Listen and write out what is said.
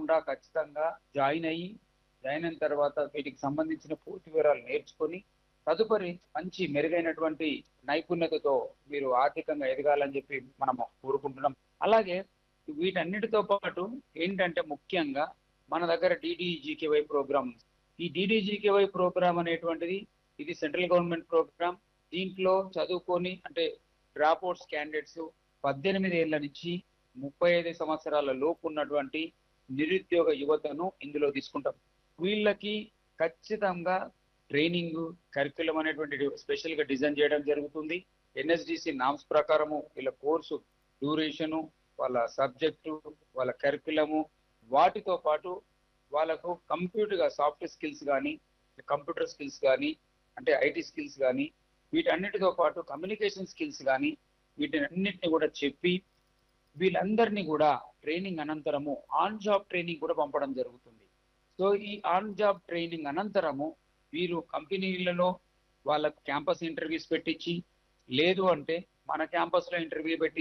తప్పకుండా ఖచ్చితంగా జాయిన్ అయ్యి జాయిన్ అయిన తర్వాత వీటికి సంబంధించిన పూర్తి వివరాలు నేర్చుకొని తదుపరి మంచి మెరుగైనటువంటి నైపుణ్యతతో మీరు ఆర్థికంగా ఎదగాలని చెప్పి మనం కోరుకుంటున్నాం అలాగే వీటన్నిటితో పాటు ఏంటంటే ముఖ్యంగా మన దగ్గర డిడిజికేవై ప్రోగ్రామ్ ఈ డిడిజికేవై ప్రోగ్రామ్ అనేటువంటిది ఇది సెంట్రల్ గవర్నమెంట్ ప్రోగ్రామ్ దీంట్లో చదువుకొని అంటే డ్రాప్ అవుట్స్ క్యాండిడేట్స్ పద్దెనిమిది ఏళ్ల నుంచి ముప్పై ఐదు సంవత్సరాల లోపు ఉన్నటువంటి నిరుద్యోగ యువతను ఇందులో తీసుకుంటాం వీళ్ళకి ఖచ్చితంగా ట్రైనింగ్ కరికులం అనేటువంటి స్పెషల్ గా డిజైన్ చేయడం జరుగుతుంది ఎన్ఎస్డిసి నామ్స్ ప్రకారము వీళ్ళ కోర్సు డ్యూరేషను వాళ్ళ సబ్జెక్టు వాళ్ళ కరికులము వాటితో పాటు వాళ్ళకు కంప్యూటర్ గా సాఫ్ట్ స్కిల్స్ కానీ కంప్యూటర్ స్కిల్స్ కానీ అంటే ఐటీ స్కిల్స్ కానీ వీటన్నిటితో పాటు కమ్యూనికేషన్ స్కిల్స్ కానీ వీటినన్నిటిని కూడా చెప్పి వీళ్ళందరినీ కూడా ట్రైనింగ్ అనంతరము ఆన్ జాబ్ ట్రైనింగ్ కూడా పంపడం జరుగుతుంది సో ఈ ఆన్ జాబ్ ట్రైనింగ్ అనంతరము వీరు కంపెనీలలో వాళ్ళ క్యాంపస్ ఇంటర్వ్యూస్ పెట్టించి లేదు అంటే మన క్యాంపస్ లో ఇంటర్వ్యూ పెట్టి